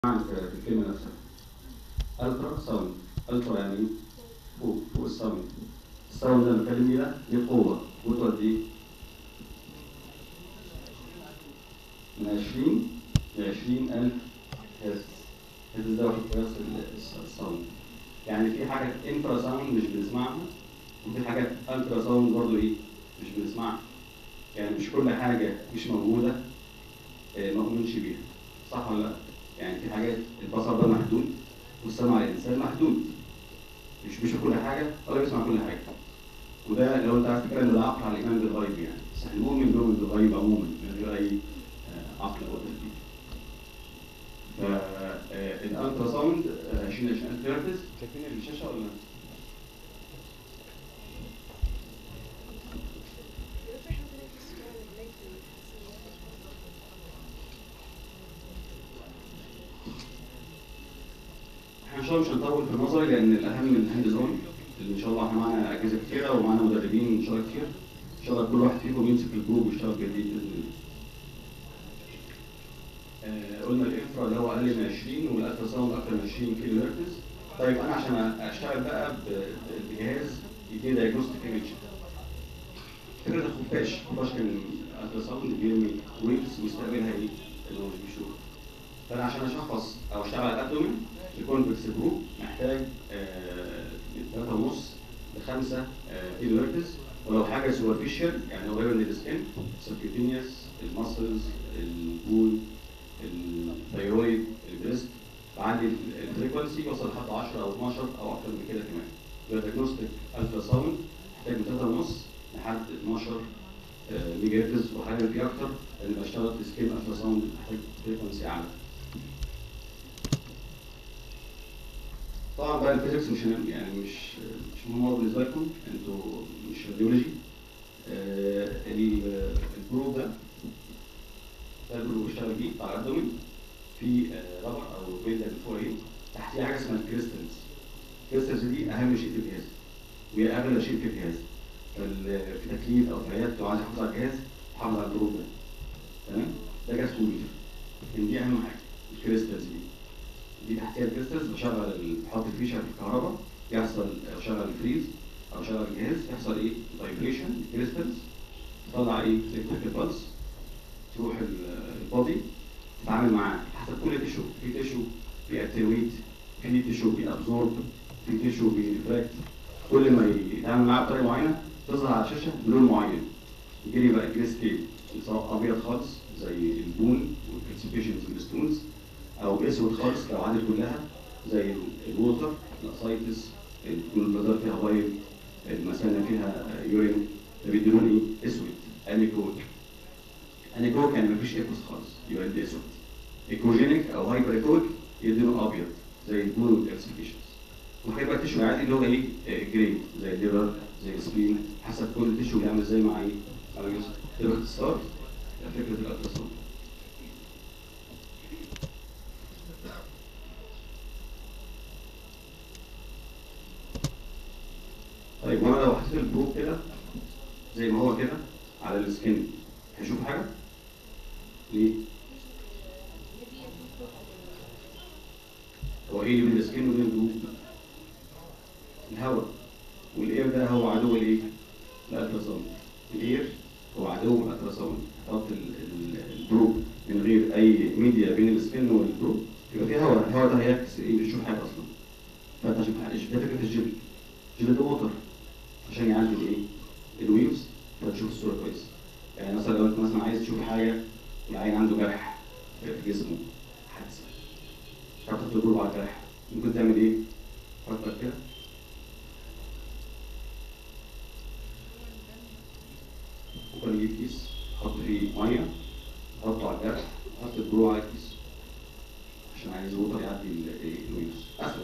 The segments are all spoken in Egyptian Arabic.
معنى في الكلمة نفسها الترا ساوند الترا يعني إيه؟ فوق فوق الساوند الساوند اللي بتكلم بيه ده ليه قوة قوته قد ايه؟ من 20 ل 20000 هرتز هرتز ده واحد قياس ال- الساوند يعني في حاجة انفرا ساوند مش بنسمعها وفي حاجات الترا ساوند برضه ايه؟ مش بنسمعها يعني مش كل حاجة مش موجودة آه، ما بنؤمنش بيها صح ولا لا؟ يعني في حاجات البصر ده محدود والسمع الانسان محدود مش بيشوف كل حاجه ولا بيسمع كل حاجه وده لو انت عايز تتكلم ده عقل على الايمان بالغيب يعني بس احنا نؤمن بنؤمن بالغيب عموما من غير اي آه، عقل او تفكير فالالترا ساوند 20 20000 هرتز شايفين الشاشه ولا لا؟ احنا ان شاء الله مش هنطول في النظري لان الاهم الهاند اون اللي ان شاء الله احنا معانا اجهزه كتيره ومعانا مدربين ان شاء الله كتير ان شاء الله كل واحد فيكم يمسك الجروب ويشتغل جديد باذن الله. آه، قلنا الانفرا اللي هو اقل من 20 والالترا ساوند اكثر من 20 كيلو هرتز طيب انا عشان اشتغل بقى ب- بجهاز يديني دايجنوستيك ايمج فكره الخفاش الخفاش كان الترا ساوند بيرمي ويفز ويستقبلها ايه؟ اللي هو مش بيشوف فانا عشان اشخص او اشتغل على الابدومين الكونفكس جروب محتاج آه، من 3 ونص ل 5 كيلو هرتز ولو حاجه سوبرفيشال يعني قريبه من السكن سبكيوتينيوس الماسلز البول الثيرويد البريست بعلي الفريكونسي يوصل لحد 10 او 12 او اكتر من كده كمان يبقى دايجنوستيك الترا ساوند محتاج من 3 ونص لحد 12 آه، ميجا هرتز وحاجه فيه اكتر لان بشتغل في سكين الترا ساوند محتاج فريكونسي اعلى طبعا بقى الفيزيكس مش هنعمل- يعني مش مش مهم بالنسبه لكم انتوا مش راديولوجي آه ال- الجروب ده ده الجروب بيشتغل بيه بتاع الابدومين في آه ربر او بيلد اللي فوق ايه تحتيه حاجه اسمها الكريستالز الكريستالز دي اهم شيء في الجهاز وهي اغلى شيء في الجهاز فال- في تكليف او في عيادته عايز يحافظ على الجهاز يحافظ على الجروب ده تمام ده جهاز كمبيوتر لكن دي اهم حاجه الكريستالز دي دي تحتيها الكريستالز بشغل ال- بحط الفيشه في الكهرباء يحصل اشغل الفريز او اشغل الجهاز يحصل ايه فايبريشن الكريستالز تطلع ايه الكتريكال بالز تروح ال- البادي تتعامل معاه حسب كل تيشو في تيشو بيأترويت في تيشو بيأبزورب في تيشو بيرفراكت كل ما يتعامل معاه بطريقه معينه تظهر على الشاشه بلون معين يجري بقى جري سكيل سواء ابيض خالص زي البون والكالسيفيشنز والستونز او اسود خالص كالعادة كلها زي الووتر الاسايتس الجول بلادر فيها بايل المثانه فيها يورين ده بيدي لون ايه؟ اسود انيكوك انيكوك يعني مفيش ايكوس خالص يبقى يدي اسود ايكوجينيك او هايبر ايكوك يدي لون ابيض زي البول والكالسيفيشنز وهيبقى تيشو عادي اللي هو ايه؟ جري زي الليفر زي السبين حسب كل تيشو بيعمل ازاي مع ايه؟ مع الجسم ده باختصار فكره الالتراساوند طيب وانا لو حطيت البروب كده زي ما هو كده على السكين هشوف حاجه؟ ليه؟ هو ايه اللي بين السكين وبين البروب؟ الهواء والاير ده هو عدو الايه؟ الالتراساوند الاير هو عدو الالتراساوند حط ال- ال- البروب من غير اي ميديا بين السكين والبروب يبقى في هواء الهواء ده هيعكس ايه مش هتشوف حاجه اصلا فانت عشان ده فكره الجل جل ده ووتر عشان يعدي الايه؟ الويفز فتشوف الصوره كويس. يعني مثلا لو انت مثلا عايز تشوف حاجه العين عنده جرح في جسمه حادثه مش عارف تحط الجروب على الجرح ممكن تعمل ايه؟ فكر كده ممكن نجيب كيس نحط فيه ميه نحطه على الجرح نحط الجروب على الكيس عشان عايز ووتر يعدي ال- إيه؟ الويفز مثلا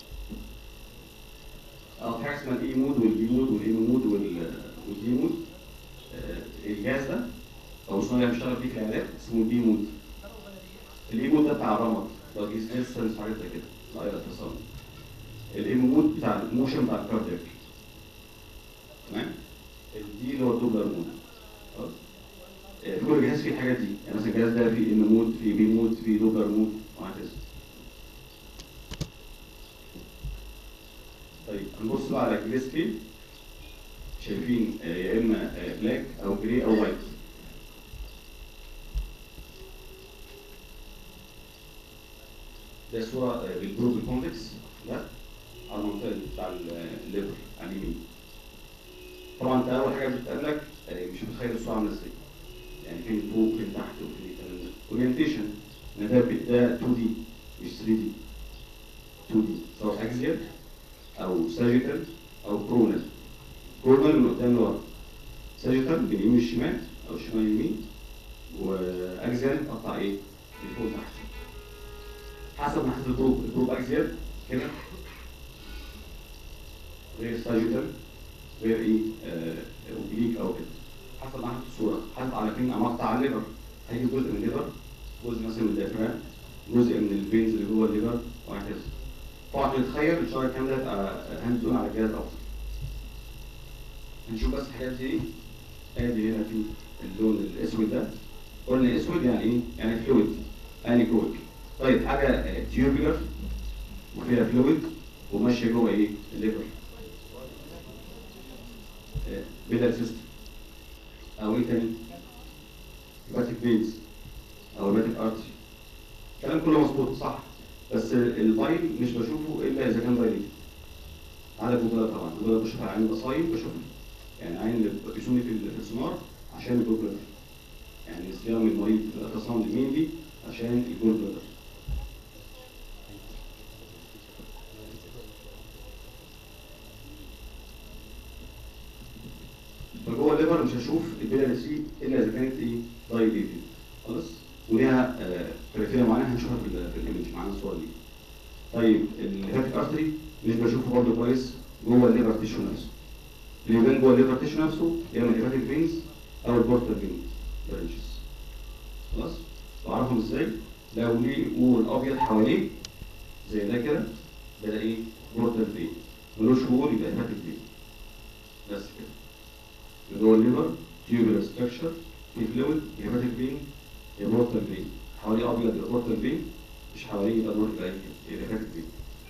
اه في حاجه اسمها الاي مود والبي مود والاي مود وال- والدي مود آه، الجهاز ده او الصناعي اللي بيشتغل فيه في العلاج اسمه البي مود الاي مود ده بتاع الرمد لو جيس ديستنس حاجات زي كده لا يا اتصال الاي مود بتاع الموشن بتاع الكاردياك تمام الدي اللي هو الدوبلر مود خلاص آه، في كل جهاز فيه الحاجات دي يعني مثلا الجهاز ده فيه ام مود فيه بي مود فيه دوبلر مود وهكذا هنبص بقى على الجري سكيل شايفين آه، يا اما بلاك او جري او وايت ده صورة آه، بالجروب الكونفكس ده على المنطقة بتاع الليفر على اليمين طبعا انت اول حاجة بتقابلك آه، مش متخيل الصورة عاملة ازاي يعني فين فوق فين تحت وفين الكلام ده اورينتيشن ده ده 2 دي مش 3 دي 2 دي سواء اكزيال او ساجيتال او برونال برونال من قدام لورا ساجيتال من اليمين للشمال او الشمال لليمين واكزيال قطع ايه؟ من فوق لتحت حسب ناحيه الجروب الجروب اكزيال كده غير ساجيتال غير ايه؟ آه، اوبليك او كده حسب ناحيه الصوره حسب على فين مقطع على الليفر هيجي جزء من الليفر جزء مثلا من الديافرام جزء من الفينز اللي جوه الليفر وهكذا طبعا نتخيل ان شاء الله الكلام ده يبقى هاند اون على الجهاز افضل هنشوف بس الحاجات دي ادي هنا في اللون الاسود ده قلنا اسود يعني ايه؟ يعني فلويد يعني كويك طيب حاجه تيوبولر وفيها فلويد وماشيه جوه ايه؟ الليفر بيلر سيستم او ايه تاني؟ هيباتيك فينز او هيباتيك ارتري الكلام كله مظبوط صح بس البايل مش بشوفه الا اذا كان بايليت على جوجل طبعا جوجل بشوف على عين بصايم بشوفها يعني عين اللي بيسوني في في السونار عشان الجوجل يعني صيام المريض في الالتراساوند مينلي عشان الجوجل فجوه الليفر مش هشوف البيلا سي الا اذا كانت ايه دايليتد خلاص وليها كريتيريا معينه هنشوفها في ال- في الايمج معانا الصور دي طيب الهيباتيك ارتري مش بشوفه برضه كويس جوه الليفر تيشو نفسه اللي يبان جوه الليفر تيشو نفسه يا اما الهيباتيك فينز او البورتال فين برانشز خلاص بعرفهم ازاي لو ليه وول ابيض حواليه زي ده كده ده ده ايه بورتال فين ملوش وول يبقى هيباتيك فين بس كده اللي جوه الليفر تيوبولار ستراكشر في فلويد هيباتيك فين يا بورتال فين حواليه ابيض يبقى بورتال فين مش حواليه يبقى نور يبقى الهيباتيك فين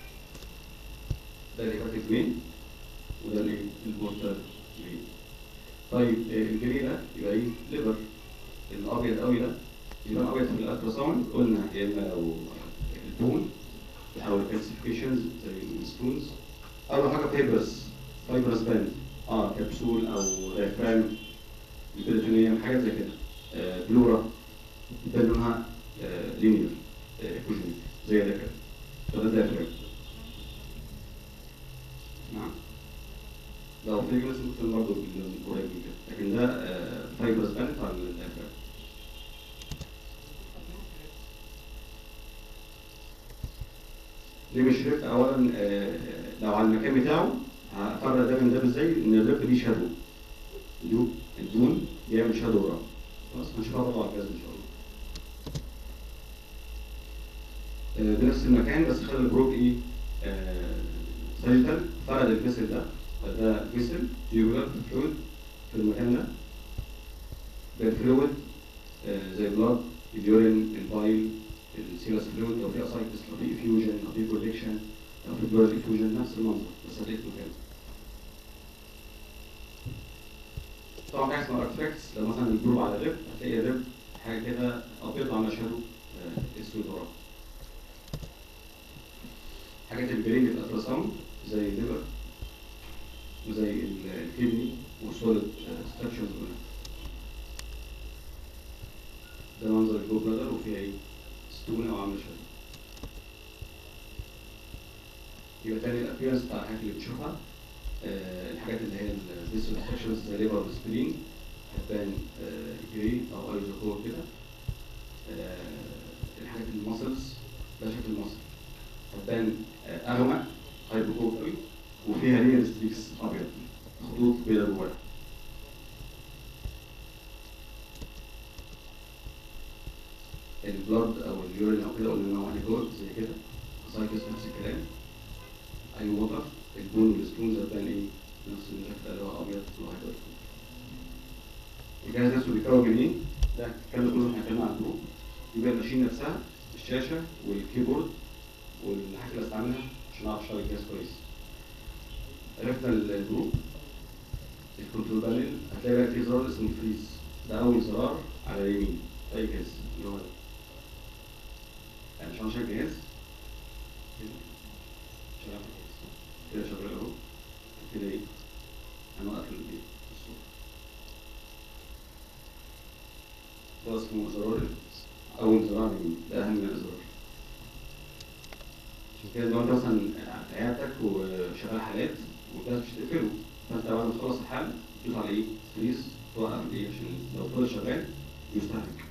ده الهيباتيك فين وده الايه البورتال فين طيب آه، الجري ده يبقى ايه ليفر الابيض قوي ده يبقى ابيض في الالتراساوند قلنا يا اما لو البون بيحاول كالسيفيكيشنز زي الستونز اول حاجه فايبرس فايبرس باند اه كبسول او دايفرام البريتونيوم حاجات زي كده آه بلورا ده لونها لينير كوجنيك زي ده كده فده دايفرام نعم لو في جلس ممكن برضه باللون قريب من كده لكن ده فايبرس باند على الدايفرام ليه مش ريب اولا آه، لو على المكان بتاعه هفرق ده من ده ازاي ان الريب دي شادو الدون الدون بيعمل شادو وراه خلاص هنشوفها برضه على الجهاز ان شاء الله آه، بنفس المكان بس خلي البروك ايه ساجيتال فرد الفيسل ده فده فيسل يوجد فلويد في المكان ده بالفلويد آه، زي بلاد اليورين البايل السيرس فلويد لو في اسايتس لو في افيوجن لو في كوليكشن لو في بلاد افيوجن نفس المنظر بس هتلاقي مكان طبعا في حاجه اسمها ارتفاكتس لو مثلا الجروب على الريب هتلاقي الريب حاجه كده ابيض على شادو آه، اسود وراه حاجات البرين في الالتراساوند زي الليفر وزي ال- الكدني والسوليد ستراكشرز كلها ده منظر الجو بلادر وفيها ايه؟ ستون او عامل شادو يبقى تاني الابيرنس بتاع الحاجات اللي بتشوفها آه، الحاجات اللي هي الفيسل ستراكشرز زي الليفر والسبرين هتبان جري او ايزوكور كده آه، الحاجات الماسلز ده شكل الماسل هتبان آه، اغمق هايبوكور قوي وفيها لير ستريكس ابيض خطوط بيضاء جواها البلاد او اليورين او كده قلنا ان هو هايبوكور زي كده سايكس نفس الكلام اي ووتر البون والسبونز هتبان ايه نفس الشكل اللي هو ابيض وهيبقى الجهاز نفسه بيتكون من ايه؟ ده الكلام ده كله احنا اتكلمنا عن الجروب يبقى الماشين نفسها الشاشه والكيبورد والحاجات اللي استعملها عشان اعرف اشتغل الجهاز كويس عرفنا الجروب الكنترول بانل هتلاقي بقى في زرار اسمه فريز ده اول زرار على اليمين في اي جهاز اللي هو ده يعني عشان اشغل جهاز كده شغال الجهاز كده شغال اهو كده ايه هنوقف الايه الصوت ده اسمه زرار اول زرار على اليمين ده اهم زرار عشان كده لو انت مثلا في عيادتك وشغال حالات والجهاز مش هتقفله فانت بعد ما تخلص الحل تدوس على ايه؟ فريز توقف الايه عشان لو فضل شغال يستهلك.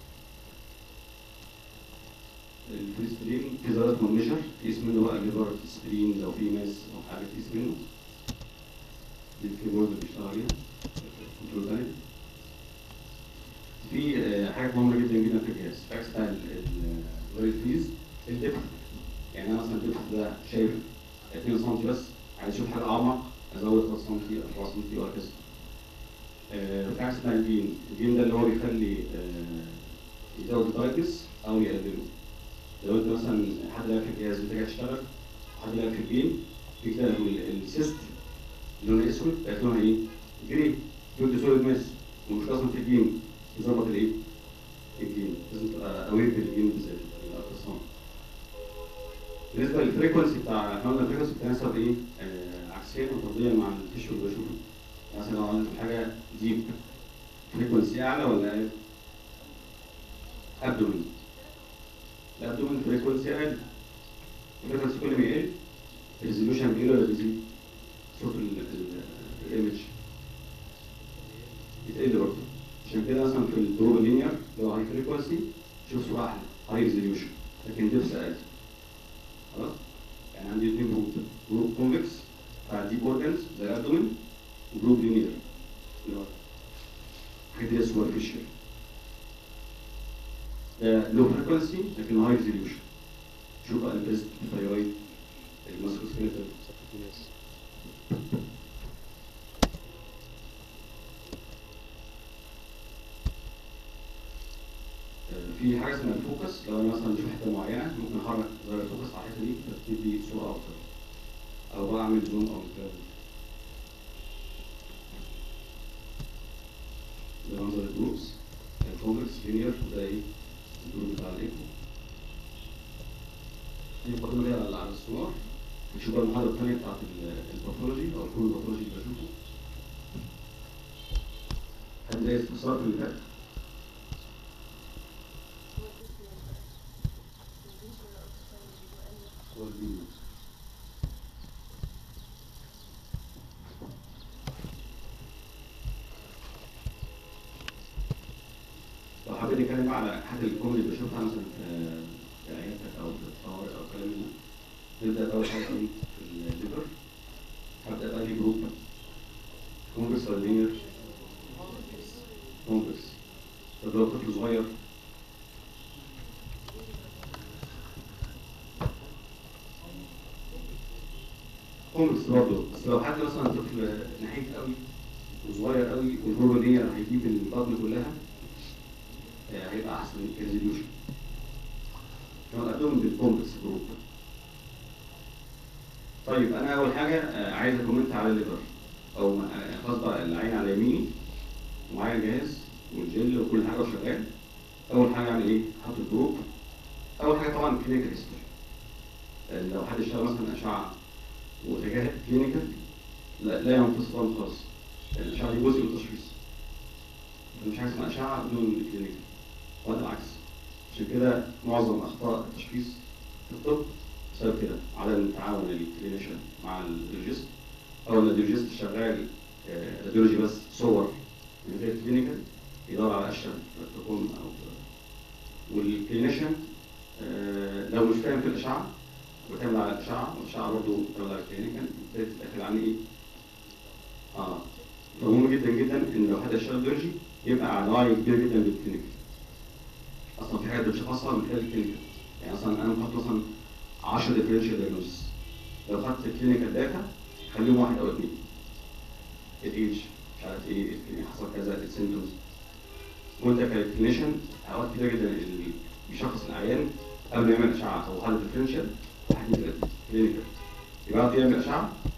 الفري سبرين في زرار اسمه ميجر تقيس منه بقى ليفر سبرين لو في ماس او حاجه تقيس منه. دي الكيبورد اللي بيشتغل عليها كنترول بانل. في آه، حاجه مهمه جدا جدا في الجهاز حاجه اسمها ال- ال- غير الفريز الدبث يعني انا مثلا الدبث ده شايف 2 سم بس عايز اشوف حاجه اعمق ازود 3 سم 4 سم وهكذا. آه، في حاجه اسمها الجين، الجين ده اللي هو بيخلي آه، يزود البرايتنس او يقلله. لو انت مثلا حد لعب في الجهاز وانت جاي تشتغل حد لعب في الجين في كده ال- السيست لونها اسود بقت لونها ايه؟ جري يودي سوليد ماس ومش اصلا في الجين يظبط الايه؟ الجين لازم تبقى اوير بالجين بالذات يبقى تصميم. بالنسبه للفريكونسي بتاع احنا قلنا الفريكونسي بتناسب ايه؟ آه عكسيا وطرديا مع التشو اللي بشوفه. يعني مثلا لو عملت حاجه ديب فريكونسي اعلى ولا اقل؟ ابدومين. الابدومين فريكونسي اقل. الفريكونسي كل ما يقل الريزولوشن بيقل ولا بيزيد؟ صوت الايمج يتقل برضه. عشان كده مثلا في الدروب اللينير لو هاي فريكونسي شوف صوره احلى هاي ريزوليوشن لكن دبس اقل. خلاص يعني عندي اثنين جروب جروب كونفكس بتاع ديب اورجنز زي الابدومين وجروب لينير اللي هو حاجه دي سوبرفيشال ده لو فريكونسي لكن هاي ريزوليوشن شوف بقى البريست الثايرويد الماسكوسكيلتال في حاجه اسمها الفوكس لو انا مثلا بشوف حته معينه ممكن احرك زر الفوكس على الحته دي فتدي صوره افضل او بعمل زوم او الكلام ده ده منظر الجروبس الكونفكس لينير وده ايه الجروب بتاع الايكو دي مقدمه ليها على على الصور نشوف بقى المحاضره الثانيه بتاعت ال- الباثولوجي او الكون الباثولوجي اللي بشوفه حد زي استفسار في اللي فات صور الفيديو لو حابب نتكلم بقى على حاجه الكوميدي اللي بشوفها مثلا في في عيادتك او في الطوارئ او كلام من ده نبدا باول حاجه ايه في الليفر هبدا بقى لي جروب كونجرس ولا لينير كونجرس طب لو طفل صغير كونجرس برضه بس لو حد مثلا طفل نحيف قوي وصغير قوي والجروب دي هيجيب البطن كلها آه، هيبقى احسن كريزوليوشن كمان قدهم بالكومبلكس جروب طيب انا اول حاجه آه، عايز اكومنت على الليفر او آه، خلاص بقى العين على يميني ومعايا الجهاز والجل وكل حاجه وشغال اول حاجه اعمل ايه؟ احط الجروب اول حاجه طبعا كلينيكال هيستوري لو حد اشتغل مثلا اشعه واتجاه كلينيكال لا لا ينقص خالص خالص الاشعه دي جزء من التشخيص مش حاجه اسمها اشعه بدون كلينيكال ولا العكس عشان كده معظم اخطاء التشخيص في الطب بسبب كده عدم تعاون الكلينيشن مع الريجست او ان الريجست شغال آه، راديولوجي بس صور من غير كلينيكال يدور على اشهر تكون او والكلينيشن آه، لو مش فاهم في الاشعه بتعمل على الاشعه والاشعه برضه بتعمل على الكلينيكال بتلاقي في الاخر عن ايه؟ اه فمهم جدا جدا ان لو حد اشتغل بيولوجي يبقى على وعي كبير جدا بالكلينيكال اصلا في حاجات بتشخصها من خلال الكلينيكال يعني مثلا انا بحط مثلا 10 ديفرنشال دايجنوستس لو خدت الكلينيكال داتا خليهم واحد او اثنين الايدج مش عارف ايه ال- حصل كذا السيمتومز وانت ككلينيشن اوقات كتير جدا اللي بيشخص العيان قبل ما يعمل اشعه او حاله ديفرنشال واحد اثنين ثلاثه كلينيكال يبقى يعرف يعمل اشعه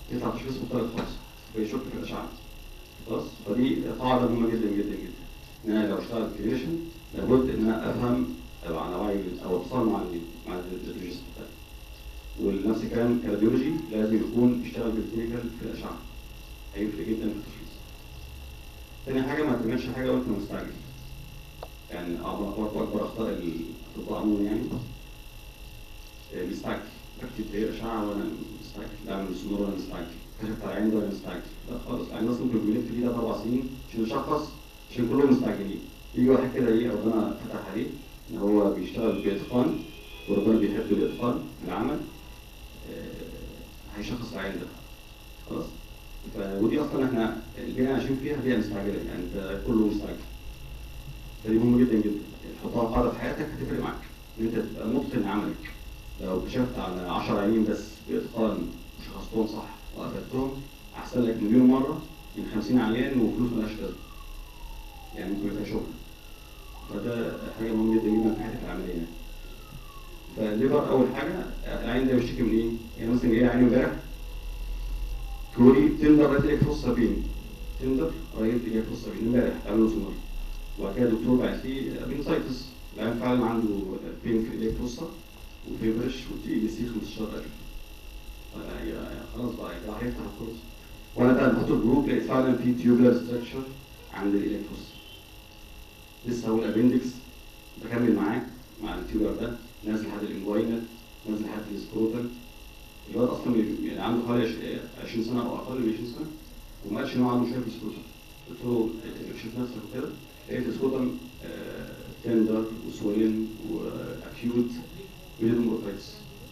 يطلع تشخيص مختلف خالص فيشك في الاشعه خلاص فدي قاعده مهمه جدا جدا جدا ان انا لو اشتغل كلينيشن لابد ان انا افهم او على وعي او اتصال مع ال مع الريديولوجيست بتاعي ونفس الكلام كراديولوجي لازم يكون يشتغل بالكلينيكال في الاشعه هيفرق جدا في التشخيص تاني حاجه ما تعملش حاجه وانت مستعجل يعني اكبر اكبر اخطاء الاطباء عموما يعني آه، بيستعجل بكتب ليه اشعه وانا مستعجل بعمل سونار وانا مستعجل كشفت على العين ده وانا مستعجل لا خالص يعني الناس ممكن بيلف فيه ده اربع سنين عشان يشخص عشان كلهم مستعجلين يجي واحد كده ايه ربنا فتح عليه ان هو بيشتغل باتقان وربنا بيحب الاتقان في العمل آه، هيشخص العين ده خلاص ف- ودي اصلا احنا اللي عايشين فيها هي مستعجله يعني انت كله مستعجل فدي مهمه جدا جدا تحطها قاعده في حياتك هتفرق معاك ان انت تبقى متقن عملك لو كشفت على 10 عينين بس باتقان وشخصتهم صح وافدتهم احسن لك مليون مره من 50 عيان وفلوس مالهاش لازمه يعني ممكن يبقى شغل فده حاجه مهمه جدا جدا في حياتك العمليه يعني فالليفر اول حاجه العين ده بيشتكي من ايه؟ يعني مثلا جاي عيني امبارح تقولي تندر رايت ليك فصه بين تندر رايت ليك فصه بين امبارح قبل له سونار وبعد كده الدكتور بعت لي ابنسايتس العيان فعلا عنده بين في ايديك فصه وفيبرش وتي اي سي 15000 فهي خلاص بقى يبقى هيفتح الكورس وانا بقى بحط الجروب لقيت فعلا في تيوبلر ستراكشر عند الايديك فصه لسه هو الابندكس بكمل معاه مع التيوبر ده نازل لحد الانجوينال نازل لحد السكروتال الواد اصلا بي- يعني عنده حوالي عش- 20 سنه او اقل من 20 سنه وما قالش ان هو عنده مشكله في السكروتال قلت له آه، شوف نفسك وكده لقيت السكروتال تندر وسويلن واكيوت ويدن مورتايتس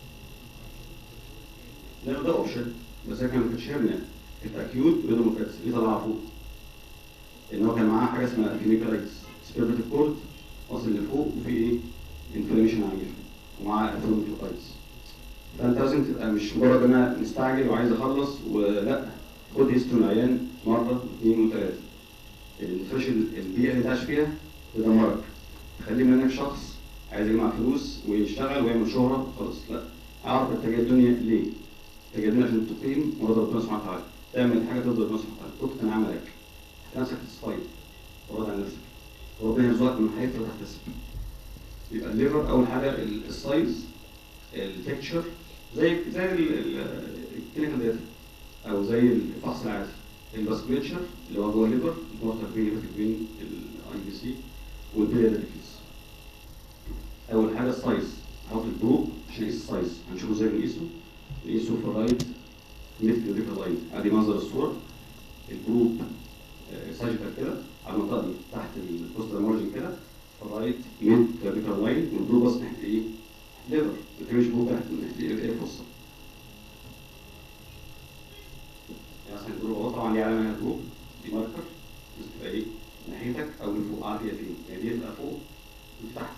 ده ده اوبشن بس هي كانت كانتش هرنيا كانت اكيوت ويدن مورتايتس دي طلعها فوق ان هو كان معاه حاجه اسمها فينيكالايتس سبيرتيف كورد واصل لفوق وفي ايه انفلاميشن عنيف ومعاه افلوميتوكايتس فانت لازم تبقى مش مجرد ان انا مستعجل وعايز اخلص ولا خد هيستون العيان مره واثنين وثلاثه الفرش البيئه اللي انت عايش فيها تدمرك تخلي منك شخص عايز يجمع فلوس ويشتغل ويعمل شهره خلاص لا اعرف انت جاي الدنيا ليه؟ انت جاي الدنيا عشان تقيم مراد ربنا سبحانه وتعالى تعمل حاجه ترضي ربنا سبحانه وتعالى تتقن عملك تحت نفسك تسفايد تراضي عن نفسك وربنا يرزقك من حيث لا تحتسب يبقى الليفر اول حاجه ال- السايز التكتشر زي زي الكلينيكال داتا او زي الفحص العادي الباسكوليتشر اللي هو جوه الليفر المرتبط بين بين الاي بي سي والبيريدكلز اول حاجه السايز نحط الجروب عشان نقيس السايز هنشوفه ازاي بنقيسه نقيسه في الرايت ميد كلينيكال لاين ادي منظر الصوره الجروب ساجيتال كده على المنطقه دي تحت البوستر مارجن كده في الرايت ميد كلينيكال لاين والجروب بس ناحيه ايه؟ ليفر ما مش جروب تحت ناحيه ايه الفصه يعني مثلا الجروب اهو طبعا ليه علامه هنا جروب دي ماركر بس تبقى ايه؟ ناحيتك او اللي فوق عارف هي فين يعني دي تبقى فوق ودي تحت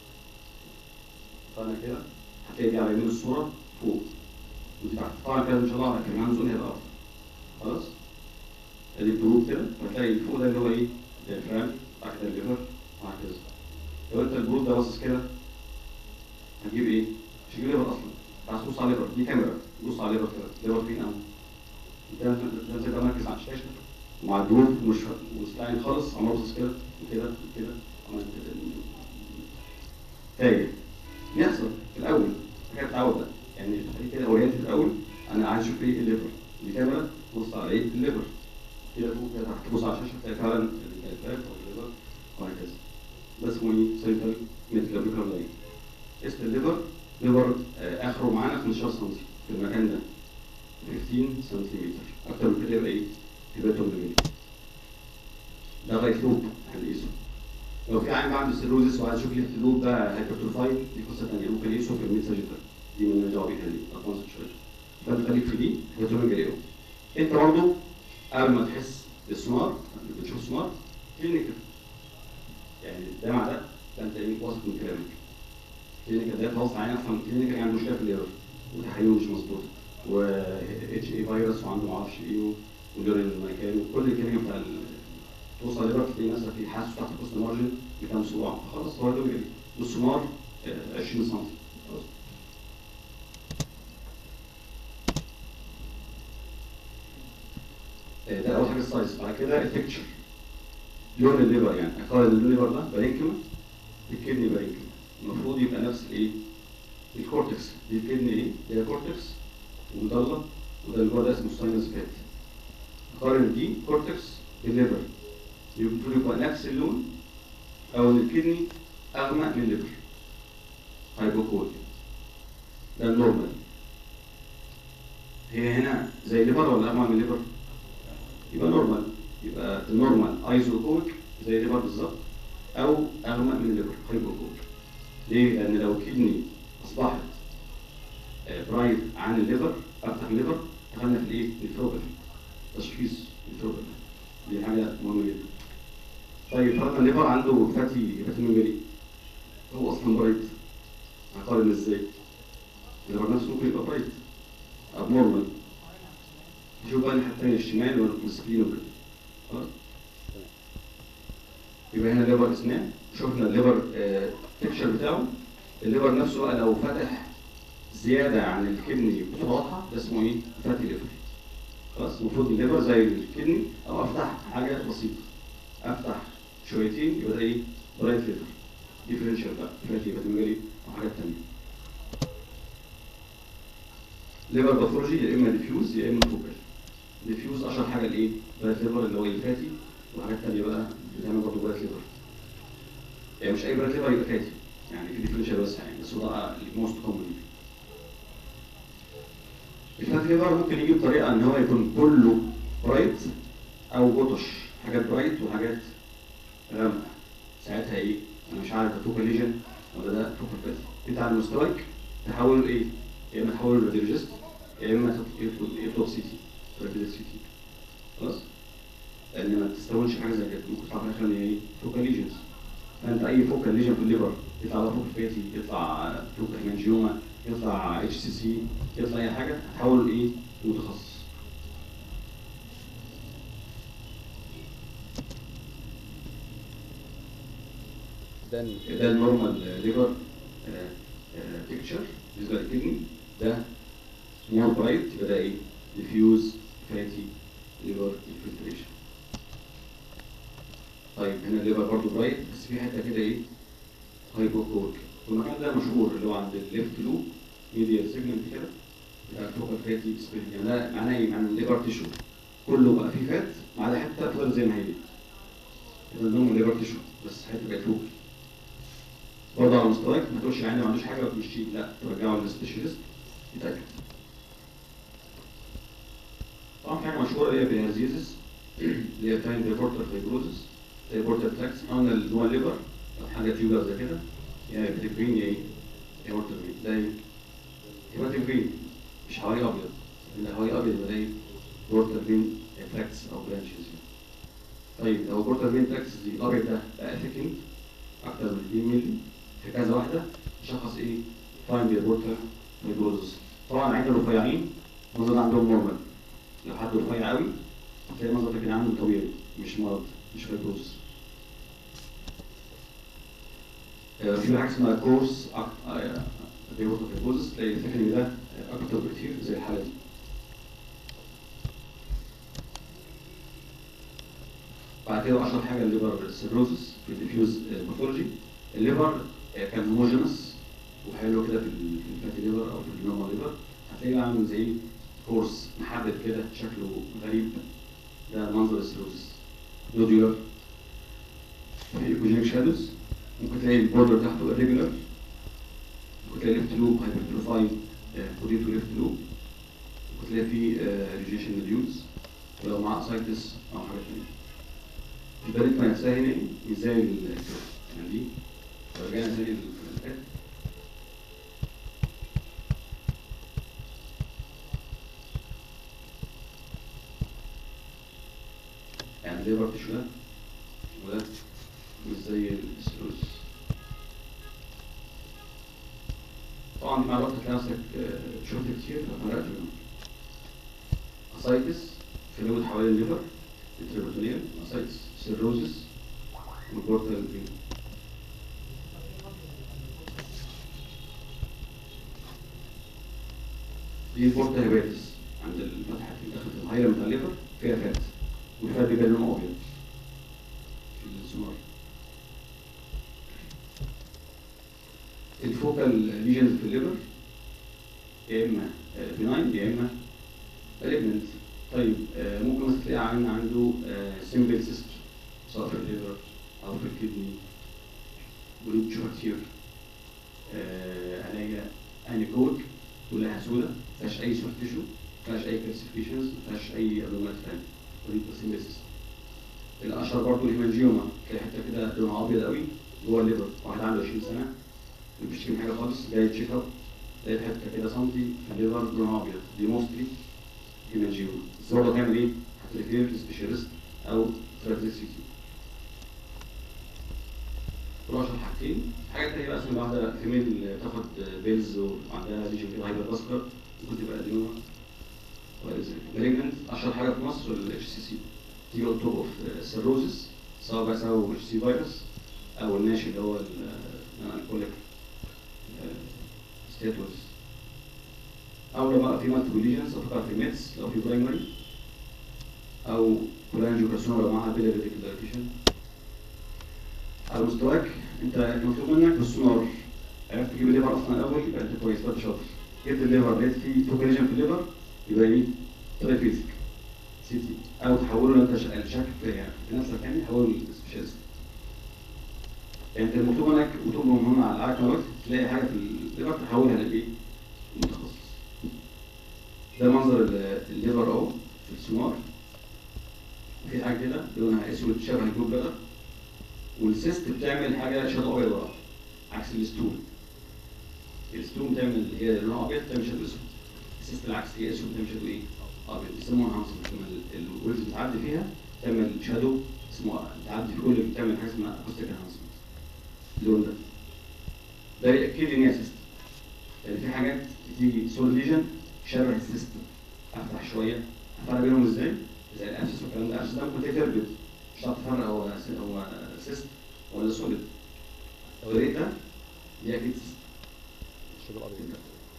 فانا كده هتلاقي دي على يمين الصوره فوق ودي تحت طبعا كده ان شاء الله كمان زون هيبقى افضل خلاص ادي الجروب كده وهتلاقي اللي فوق ده اللي هو ايه؟ الفرام بعد كده الليفر وهكذا لو انت الجروب ده باصص كده هتجيب ايه؟ مش هتجيب ليفر اصلا عايز تبص على ليفر دي كاميرا بص على ليفر كده ليفر فين اهو ده ده تبقى مركز على الشاشه ومع الجروب مش مستعين خالص عمال باصص كده وكده وكده عمال كده تايه بيحصل في الاول حاجه بتتعود بقى يعني خليك كده اورينت في الاول انا عايز اشوف ايه الليفر دي كاميرا بص على ايه الليفر كده فوق كده تحت تبص على الشاشه تلاقي فعلا الكالفات او الليفر وهكذا ده اسمه ايه؟ سنترال ميتكابيكال لاين اسم الليفر ليفر آه، اخره معانا 15 سم في المكان ده 15 سنتيمتر اكتر من كده يبقى ايه؟ هيباتوميجالي ده رايت لوب هنقيسه لو في عين بقى عنده سيروزس وعايز يشوف ليفت لوب بقى هايبرتروفايد دي قصه ثانيه ممكن يقيسه في الميد ساجيتال دي من دعوه بيها دي ادفانس شويه فانت خليك في دي هيباتوميجالي اهو انت برضه قبل ما تحس بالسونار بتشوف السونار كلينيكال يعني ده مع ده فانت ايه واثق من كلامك كلينيكال ده خلاص عين افهم كلينيكال يعني مشكله في الليفر وتحاليله مش مظبوط و اتش اي فيروس وعنده ما اعرفش ايه ودورين المكان وكل الكلمه بتاع ال- توصل ليفر تلاقي نفسك في حاسس تحت البوست مارجن بكام صباع خلاص هو ده بيجري والسمار آه، 20 سم خلاص آه، ده اول حاجه السايز بعد كده التكتشر لون الليبر يعني اقارن الليبر ده بارينكما الكدني بارينكما المفروض يبقى نفس الايه الكورتكس دي الكدني ايه هي كورتكس ومضله وده اللي جوه ده اسمه ساينس فات اقارن دي كورتكس بالليبر المفروض يبقى نفس اللون او ان الكدني اغمق من الليبر هايبوكول ده النورمال هي هنا زي الليبر ولا اغمق من الليبر؟ يبقى نورمال يبقى النورمال ايزوكويك زي الليبر بالظبط او اغمق من الليبر هايبوكول ليه؟ لان لو الكدني اصبحت آه، برايت عن الليبر افتح الليبر دخلنا في الايه؟ الفروبل تشخيص الفروبل دي حاجه مهمه جدا طيب فرضنا الليبر عنده فاتي هيباتوميجالي هو اصلا برايت هقارن ازاي؟ الليبر نفسه ممكن يبقى برايت ابنورمال شوف بقى الناحيه الثانيه الشمال ولا السكرين وكده خلاص يبقى هنا ليبر اسنان شفنا الليبر تكشر بتاعه الليبر نفسه بقى لو فتح زياده عن الكدني بصوره واضحه ده اسمه ايه؟ فاتي ليفر خلاص المفروض الليبر زي الكدني او افتح حاجه بسيطه افتح شويتين يبقى ده ايه؟ برايت ليفر ديفرنشال بقى فاتي باتوميجالي وحاجات ثانيه ليبر باثولوجي يا اما ديفيوز يا اما فوكال ديفيوز اشهر حاجه الايه؟ برايت ليفر اللي هو الفاتي وحاجات ثانيه بقى بتعمل برضه برايت ليفر يعني مش اي برايت ليفر يبقى فاتي يعني في ديفرنشال بس يعني بس هو ده الموست كومن الفات ليفر ممكن يجي بطريقه ان هو يكون كله برايت او بوتش حاجات برايت وحاجات غامقه ساعتها ايه؟ انا مش عارف ده فوكال ليجن ولا ده فوكال فاتي انت على المستويك تحوله لايه؟ يا اما تحوله لراديولوجيست يا اما تط- يطلب سي تي راديولوجيست سي تي خلاص؟ لان ما تستوعبش حاجه زي كده ممكن تطلع في الاخر ان هي ايه؟ فوكال ليجنز فانت اي فوكال ليجن في الليفر يطلع بقى فوكال فاتي يطلع فوكال هيمانجيوما يطلع اتش سي سي يطلع اي حاجه تحوله لايه؟ لمتخصص ده ده النورمال ليفر بيكتشر بالنسبه للكدني ده مور برايت يبقى ده ايه؟ ديفيوز فاتي ليفر انفلتريشن طيب هنا الليفر برضه برايت بس في حته كده ايه؟ هايبوكورك والمكان ده مشهور اللي هو عند الليفت لوب ميديال سيجمنت كده بتاع فوكال فاتي سبيل يعني ده معناه ايه؟ معناه الليفر تيشو كله بقى فيه فات ما عدا حته فضلت زي ما هي كده النوم الليفر تيشو بس حته بقت فوكال برضه على مستواك ما تقولش يعني ما عندوش حاجه وتمشيه لا ترجعه للسبيشالست يتاكد طبعا في حاجه مشهوره اللي هي بيهازيزس اللي هي تايم ريبورتر فيبروزس ريبورتر تراكس قلنا اللي هو الليفر لو حاجه تيوبر زي كده يا هيباتيك فين يا ايه؟ يا مورتر فين ده ايه؟ هيباتيك فين مش حواليه ابيض اللي حواليه ابيض يبقى ده ايه؟ مورتر فين تراكس او برانشز طيب لو مورتر فين تراكس دي الابيض ده بقى ثيكنج اكتر من 2 مللي في كذا واحده شخص ايه؟ فاين ريبورتر فيبروزس طبعا عين الرفيعين المنظر ده عندهم نورمال لو حد رفيع قوي هتلاقي المنظر ده كده عنده طبيعي مش مرض مش فيبروزس آه، في حاجه اسمها كورس ريبورتر فيبروزس تلاقي الثيكنج ده اكتر بكتير زي الحاله دي بعد كده اشهر حاجه الليفر سيروزس في الديفيوز باثولوجي الليفر آه، كان هوموجينس وحلو كده في ال- في الفاتي ليفر او في النورمال ليفر هتلاقيه عامل زي كورس محدد كده شكله غريب ده منظر السيروزس نوديولار في ايكوجينيك شادوز ممكن تلاقي البوردر تحته irregular ممكن تلاقي ليفت لوب هايبرتروفاي كوديتو ليفت لوب ممكن تلاقي فيه ريجيشن نوديولز ولو معاه اسايتس او حاجه ثانيه البريتما نفسها هنا ايه؟ مش زي ال يعني دي لو رجعنا زي الفات يعني زي برضه شو ده وده مش زي السلوس طبعا مع الوقت هتلاقي نفسك آه، شفت كتير فمرقت منهم اسايتس فلويد حوالين الليفر التريبوتونيال اسايتس سيروزس والبورتال فين دي البورتا هيباتس عند الفتحه في داخل الهايلة بتاع الليفر فيها فات والفرق بيبقى لونه ابيض في السونار الفوكال ليجنز في الليفر يا اما بناين يا اما مالجننت طيب آه، ممكن مثلا تلاقي عيان عنده سيمبل سيست سواء في الليفر او في الكدني ولود تشوفها كتير الاقي انيكوك كلها سودة ما فيهاش اي سوفت تيشو ما فيهاش اي كالسيفيكيشنز ما فيهاش اي ادومات ثانيه ودي سيمبل سيست الاشهر برضه الهيمانجيوما تلاقي حته كده لونها ابيض قوي جوه الليفر واحد عنده 20 سنه مش بيشتكي من حاجه خالص جاي تشيك اب لقيت حته كده سنتي في الليفر لونها ابيض دي موستلي هيمانجيوما بس برضه هتعمل ايه؟ هتريفير لسبيشاليست او ثيرابيست دول اشهر حاجتين حاجه تانية بقى اسمها واحده فيميل تاخد بيلز وعندها ليجن كده هايبر باسكر ممكن تبقى ادينوما مالجنت اشهر حاجه في مصر الاتش سي سي تيجي اون توب اوف سيروزس سواء بقى سبب اتش سي فيروس او الناشي اللي هو الكوليك ستاتوس او لو بقى في مالتيبل ليجنز او فقط في ميتس لو في برايمري او كولانجيوكارسوما لو معاها بيلاري ديكلاريشن على مستواك انت المطلوب منك بالسونار عرفت تجيب الليفر اصلا الاول يبقى انت كويس يبقى انت شاطر جبت الليفر لقيت فيه فوكاليجن في الليفر يبقى ايه؟ تريفيزك سي تي او تحوله لو انت شا- شاكك في يعني في نفسك يعني حوله لسبيشالست يعني انت المطلوب منك وتطلب مهم على العكس وقت تلاقي حاجه في الليفر تحولها لايه؟ متخصص ده منظر ال- الليفر اهو في السونار في حاجه كده لونها اسود شبه الجلو بلادر والسيست بتعمل حاجه شادو ابيض ورا عكس الستون الستون بتعمل هي لونها ابيض بتعمل شادو اسود السيست العكس هي اسود بتعمل شادو ايه؟ ابيض بيسموها هانسون لما الويلز بتعدي فيها تعمل شادو اسمه تعدي في كل بتعمل حاجه اسمها اكوستيك هانسون اللون ده ده ياكد لي ان هي سيست يعني في حاجات بتيجي سول ليجن شبه السيست افتح شويه افرق بينهم ازاي؟ زي الابسس والكلام ده الابسس ده ممكن تلاقيه تربط مش هتعرف تفرق هو هو سيست ولا سوليد الطريق ده دي اكيد سيست الشغل الابيض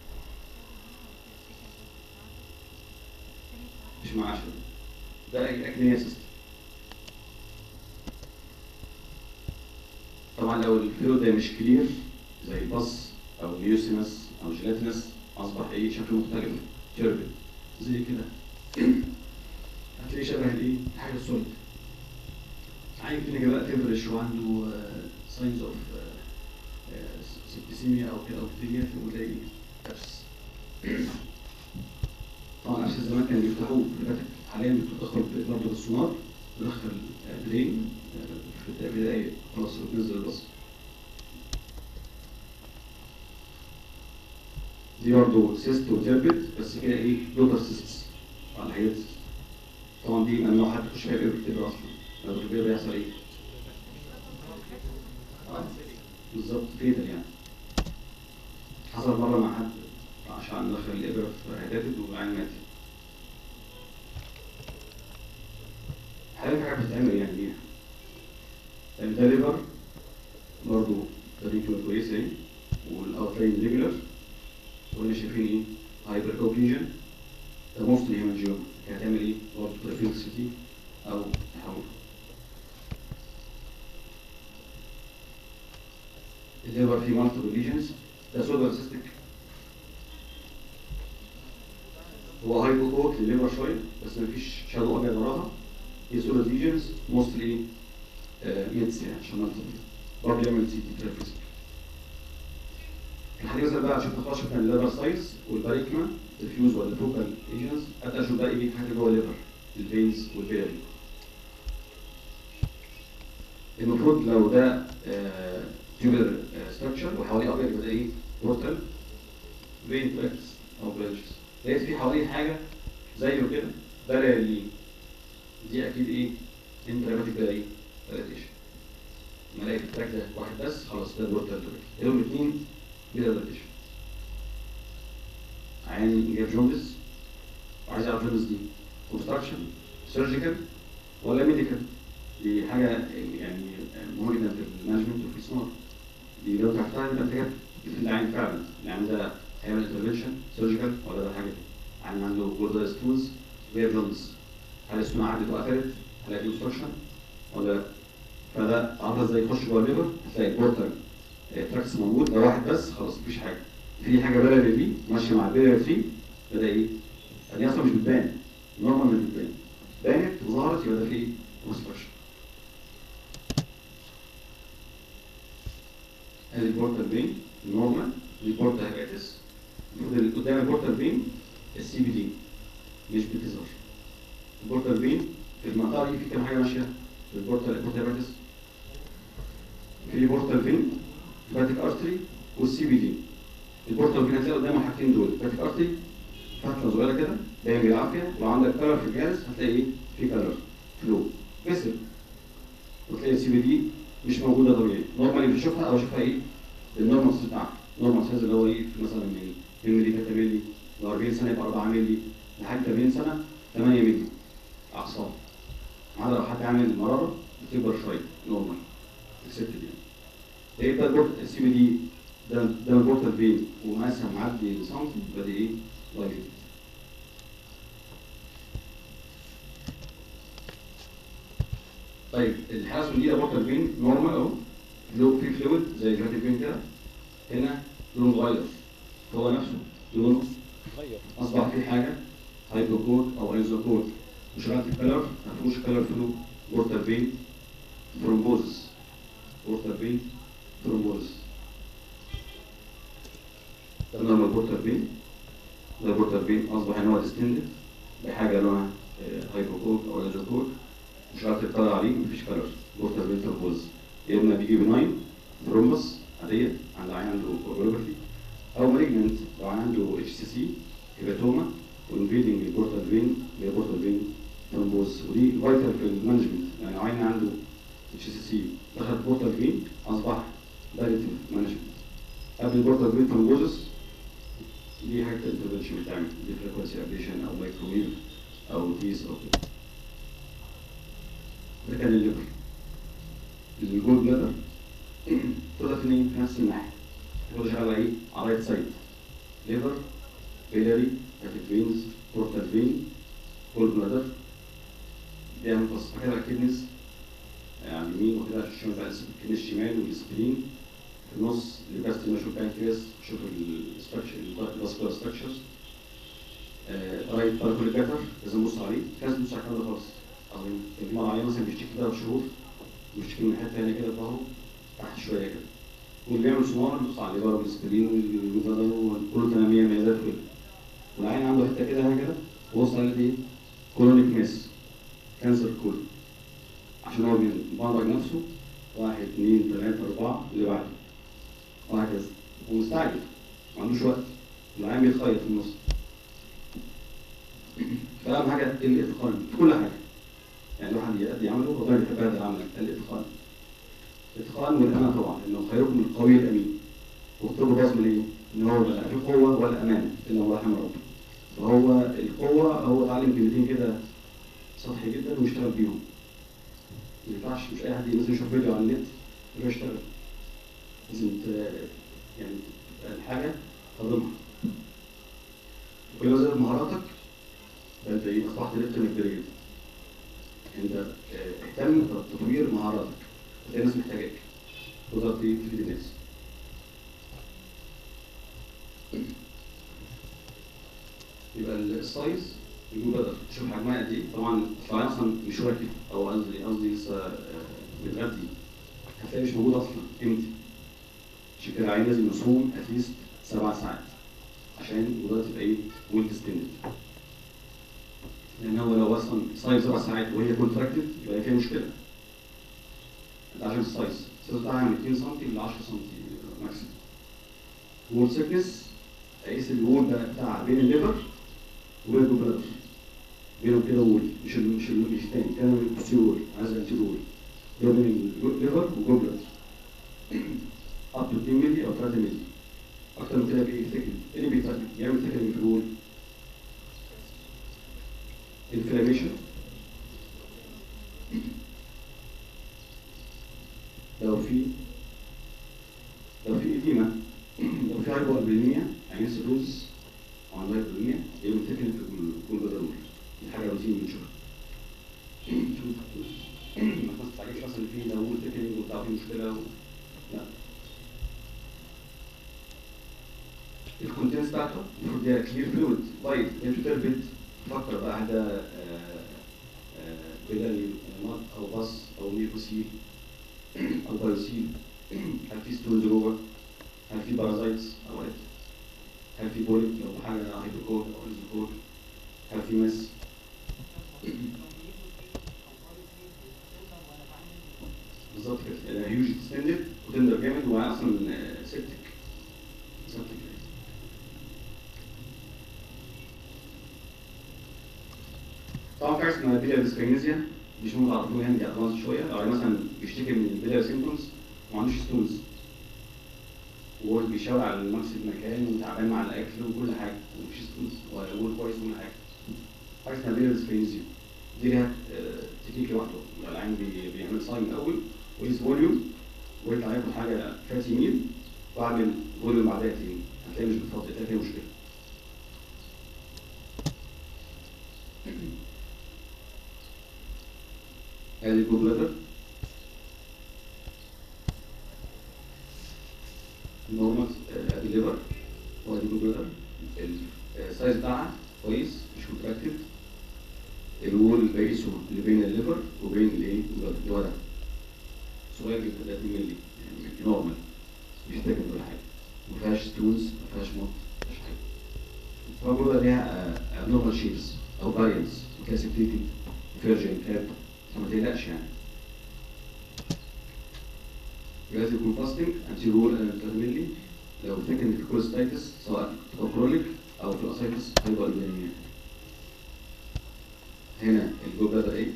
مش مع عشرة ده اكيد هي سيست طبعا لو الفلو ده مش كلير زي البص او ميوسينس او جيلاتينس اصبح ايه شكله مختلف تربت زي كده هتلاقيه شبه الايه الحاجه السوليد عين كلينيكا بقى تفرش وعنده ساينز اوف سيبتسيميا او كده او كتيريا وتلاقي ابس طبعا ابس زمان كانوا بيفتحوه دلوقتي حاليا بتدخل برضه بالسونار تدخل درين في البداية خلاص بتنزل البصر دي برضه سيست وتربت بس كده ايه لوتر سيست على حاجات طبعا دي ممنوع حد يخش فيها بيبر كتير اصلا لو البيبر بيحصل ايه؟ بالظبط فيتال يعني حصل مرة مع حد عشان دخل الإبرة في هدافت والعين مات حاجة في حاجة بتتعمل يعني بيها يعني ده ليفر برضه طريقة كويسة اهي والاوتلاين ريجولار وقلنا شايفين ايه هايبر كوبليجن ده موستلي هيمانجيوم هتعمل ايه برضه ترافيلسيتي او تحول الليفر فيه مالتيبل ليجنز ده سودر سيستيك هو هايبوكوت للليفر شويه بس مفيش شادو ابيض وراها هي سودر ليجنز موستلي ميدس يعني عشان مالتيبل برضه يعمل سي تي ترافيسك الحديث مثلا بقى عشان خلاص شفنا الليفر سايز والباريكما الفيوز ولا فوكال ايجنز ابدا اشوف بقى ايه حاجه جوه الليفر الفينز والبيري المفروض لو ده تيوبر ستراكشر وحواليه ابيض يبقى ده ايه بورتال فين تراكس او برانشز لقيت في حواليه حاجه زيه كده بارالي دي اكيد ايه انتراباتيك ده ايه دايلاتيشن لما الاقي التراك ده واحد بس خلاص ده بورتال تراك لهم الاثنين بلا دايلاتيشن عين جاب جوندس وعايز يعرف جوندس دي كونستراكشن سيرجيكال ولا ميديكال دي حاجه يعني مهمه جدا في المانجمنت وفي السمار دي لو تعرفتها يبقى انت جبت في العين فعلا العين ده هيعمل انترفنشن سيرجيكال ولا ده حاجه عين عنده جوردر ستونز جاب جوندس هل السمار عدت وقفلت هلاقي اوبستراكشن ولا لا فده عارفه ازاي يخش جوه الليفر هتلاقي البورتال تراكس موجود ده واحد بس خلاص مفيش حاجه في حاجه بلدي دي ماشيه مع البيلر 3 بدا ايه؟ دي اصلا مش بتبان نورمال مش بتبان بانت وظهرت يبقى ده في اوبستراكشن ادي البورتال فين النورمال دي البورتال هيباتس المفروض اللي قدام البورتال فين السي بي دي مش بتظهر البورتال فين في المنطقه دي في كام حاجه ماشيه في البورتال البورتال هيباتس في بورتال فين فاتيك ارتري والسي بي دي البورتال فين هتلاقي قدامه حاجتين دول فاتيك ارتري فتله صغيره كده باين بالعافيه لو عندك كلر في الجهاز هتلاقي ايه في كلر فلو كسر وتلاقي السي بي دي مش موجوده طبيعي نورمالي بتشوفها او اشوفها ايه بالنورمال سايز بتاعها نورمال سايز اللي هو ايه في مثلا من 2 مللي 3 مللي لو 40 سنه يبقى 4 مللي لحد 80 سنه 8 مللي اقصى عدا لو حد عامل مراره بتكبر شويه نورمال اكسبتد يعني ايه ده البورت السي بي دي ده ده البورتال فين ومقاسها معدي سنتي يبقى دي ايه؟ لايف طيب الحاسه دي ده بورتال فين نورمال اهو لو في فلويد زي الفاتيك فين كده هنا لونه اتغير هو نفسه لونه غير اصبح في حاجه هيدروكود او ايزوكود وشغلت الكلر ما فيهوش كلر فلو بورتال فين ثرومبوزس بورتال فين ثرومبوزس ده نورمال بورتال فين ده بورتال فين اصبح ان هو ديستندد بحاجه لونها هايبوكود او ايزوكود وشغلت الكلر عليه مفيش كلر بورتال فين ثرومبوزس يا اما بيجي بناين ثرومبس عاديه عند عين عنده كوجولوجرافي او مالجننت لو عنده اتش سي سي هيباتوما وانفيدنج البورتال فين هي بورتال فين ثرومبوز ودي فايتال في المانجمنت يعني لو عين عنده اتش سي سي دخل بورتال فين اصبح باليتيف مانجمنت قبل البورتال فين ثرومبوزس دي حاجه انترفنشن بتعمل دي فريكونسي ابليشن او مايكروويف او تيس او كده ده كان الليفر الجول بلادر تقدر تنام في نفس الناحيه هو شغال على ايه؟ على رايت سايد ليفر بيلاري فاتيك فينز بورتال فين جول بلادر بيعمل قصة كده الكدنس على اليمين وكده عشان بقى الكدنس الشمال والسبلين في النص اللي بس نشوف بانكرياس شوف الاستراكشر الفاسكولار ستراكشرز رايت باركوليكاتر لازم نبص عليه في ناس بتبص على الكلام ده خالص عظيم كان في مرة عيان مثلا بيشتكي ثلاث شهور بيشتكي من حته هنا كده في ظهره تحت شويه كده واللي بيعمل سونار بيبص على الليفر والسبلين والجدر وكله تمام 100 100 زي الفل والعين عنده حته كده هنا كده وبص على ايه؟ كولونيك ميس كانسر كولون عشان هو بيبرمج نفسه واحد اثنين ثلاثة أربعة اللي بعده وهكذا ومستعجل ما عندوش وقت العين بيتخيط في النص فأهم حاجة الإتقان في كل حاجة يعني الواحد يأدي عمله ربنا بيحب هذا العمل الإتقان الإتقان والأمانة طبعا إنه خيركم القوي الأمين والطب باظ من إيه؟ إن هو لا في قوة ولا أمان إلا الله رحمه ربه فهو القوة هو اتعلم كلمتين كده سطحي جدا واشتغل بيهم ما ينفعش مش اي حد مثلا يشوف فيديو على النت يروح يشتغل لازم ت- يعني تبقى الحاجه تضمها وكل ما زادت مهاراتك يبقى انت ايه اصبحت لك قيمه كبيره جدا انت آه، اهتم بتطوير مهاراتك هتلاقي الناس محتاجاك تقدر ت- تفيد الناس يبقى السايز يقول بدل تشوف حجمها قد ايه طبعا الفراعنه اصلا مش راكب او قصدي قصدي لسه آه، متغذي هتلاقي مش موجود اصلا امتى عشان كده العين لازم يصوم اتليست سبع ساعات عشان الولاده تبقى ايه ويل ديستندد لان هو لو اصلا صايم سبع ساعات وهي كونتراكتد يبقى هي فيها مشكله ده عشان السايز السايز بتاعها من 2 سم ل 10 سم ماكسيموم وول سيكنس اقيس الوول ده بتاع بين الليفر وبين الجبلات بينهم كده وول مش ال مش ال مش تاني كده بتصير وول عايز تصير وول ده بين الليفر والجبلات اب تو 2 مللي او 3 مللي اكتر من كده بيفتكر ايه اللي بيفتكر يعمل تكر في الوول انفلاميشن لو في لو في اديمه لو في هايبوالبينيا يعني سيروز او عندها هايبوالبينيا يبقى بتكن في كل كل بدل دي حاجه روتين بنشوفها الكونتنس بتاعته المفروض ده كلير فلويد لايت انتو تربت تفكر بقى هل ده بلال مط او بص او ميكوسيل او بايوسيل هل في ستونز جوه هل في بارازايتس اوقات هل في بوليك لو حاجه هيدروكور او ايزوكور هل في مس بالظبط كده يعني هيوج اكستندد وتندر جامد ومعاه اصلا سيبتك سيبتك طبعا في حاجه اسمها بيليا ديسكينيزيا مش ممكن تعرفوها يعني دي ادفانس شويه او مثلا بيشتكي من البيليا سيمبتومز وما عندوش ستونز وهو بيشاور على نفس المكان وتعبان مع الاكل وكل حاجه ومفيش ستونز وهو كويس وكل حاجه حاجه اسمها بيليا ديسكينيزيا دي ليها آه، تكنيك لوحده العين بي- بيعمل صايم الاول ويز فوليوم ويطلع ياخد حاجه فات يمين واعمل فوليوم بعدها تاني هتلاقي مش بتفضي هتلاقي فيها مشكله ادي الجو بلادر نورمال ادي ليفر وادي الجو بلادر السايز بتاعها كويس مش كونتراكتد الوول بقيسه اللي بين الليفر وبين الايه البلادر اللي هو ده صغير جدا 30 مللي يعني نورمال مش تاكل ولا حاجه ما فيهاش ستونز ما فيهاش موت ما فيهاش حاجه فالجوه ليها ابنورمال شيبس او فاريانس كاسيتيتي فيرجن كاب فما تقلقش يعني لازم يكون فاستنج انتي رول 3 مللي لو فاكر ان في كوليستايتس سواء في كرونيك او في الاسايتس هيبقى البنيه هنا الجو بلادر ايه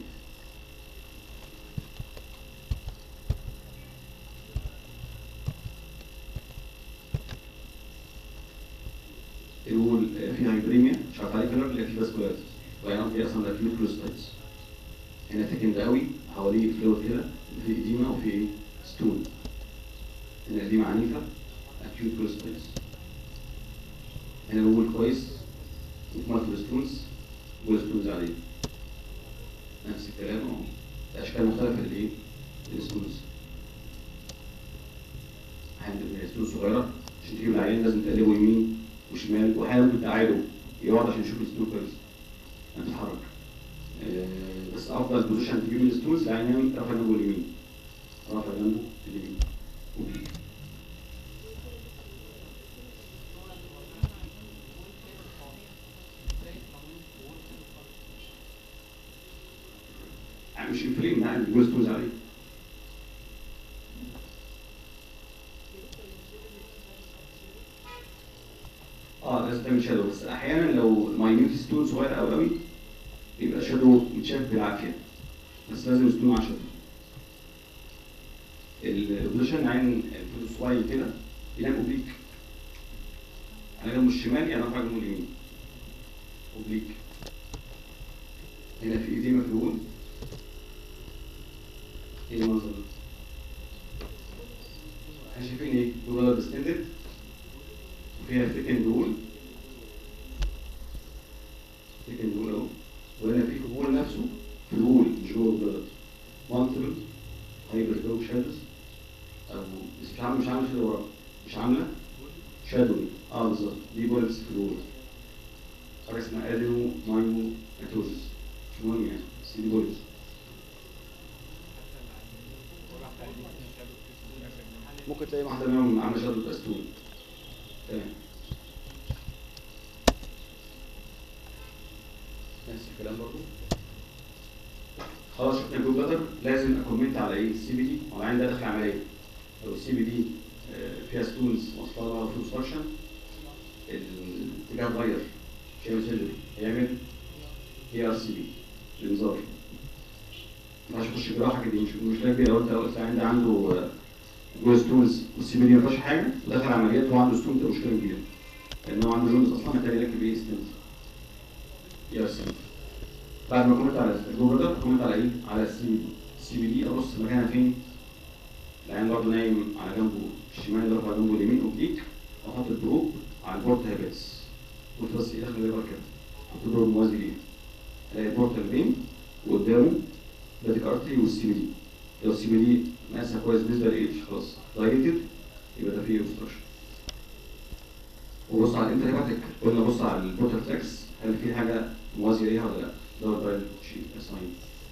الوول فيه هايبريميا مش عارف عليه كلام اللي فيه فاسكولاريتي ويعني في اصلا ده فيه كوليستايتس هنا ثيكند قوي حواليه فلويد كده في اديمه وفي ايه ستون هنا اديمه عنيفه اكيوت كوليستايتس هنا الوول كويس ومالتيبل ستونز وول ستونز عليه نفس الكلام اهو اشكال مختلفه للايه للستونز عندك ستون صغيره عشان تجيب العيان لازم تقلبه يمين وشمال واحيانا ممكن تقعده يقعد عشان يشوف الستون كويس يعني تتحرك آه، بس افضل بوزيشن تجيب الستونز العيان رافع جنبه اليمين رافع جنبه اليمين يعني مش انفلين يعني بيقول ستونز عليه اه لازم تعمل شادو بس احيانا لو ماينيوت ستون صغير قوي قوي بيبقى شادو متشاف بالعافيه بس لازم ستون مع شادو البوزيشن عين الفوتو صغير كده ينام اوبليك على جنبه الشمال يعني رافع جنبه اليمين اوبليك هنا في ايدي مفلول ايه المنظر ده؟ احنا شايفين ايه؟ جوه ديستندد وفيها ثيكن رول ثيكن رول اهو وهنا في الرول نفسه في الرول مش جوه البلد مالتيبل هايبر جو شادوز او بس مش عامله مش عامله شادو ورا مش عامله شادو اه بالظبط دي بولبس في الرول حاجه اسمها ادينو مايو ماتوزس مش مهم يعني بس دي بولبس ممكن تلاقي واحده منهم عامله شادو باستون تمام نفس الكلام برضو خلاص شفنا الجو بلادر لازم اكومنت على ايه السي بي دي هو العين ده داخل عمليه لو السي بي دي فيها ستونز واصله لها في اوبستراكشن الاتجاه اتغير مش هيعمل سيرجري هيعمل اي ار سي بي الانذار ما ينفعش يخش جراحه كده مش مشكله كبيره لو انت قلت العين ده عنده آه، جوه ستونز والسي بي دي ما فيهاش حاجه ودخل عمليات وهو عنده ستون تبقى مشكله كبيره لان هو عنده جوندس اصلا محتاج يركب ايه ستونز اي ار سي بي بعد ما كومنت على الجوجل ده كومنت على ايه؟ على السي بي دي السي بي دي ابص مكانها فين؟ العين برضه نايم على جنبه الشمال ده على جنبه اليمين اوبليك واحط الدروب على البورت هابتس قلت بس ايه داخل الليفر كده احط الدروب موازي ليه الاقي البورت البين وقدامه باديك ارتري والسي بي دي لو السي بي دي مقاسها كويس بالنسبه للايدج خلاص دايركتد يبقى ده فيه اوبستراكشن وبص على الانتريباتيك قلنا بص على البورتال تراكس هل في حاجه موازيه ليها ولا لا؟ ده البرايل شيء اسمعين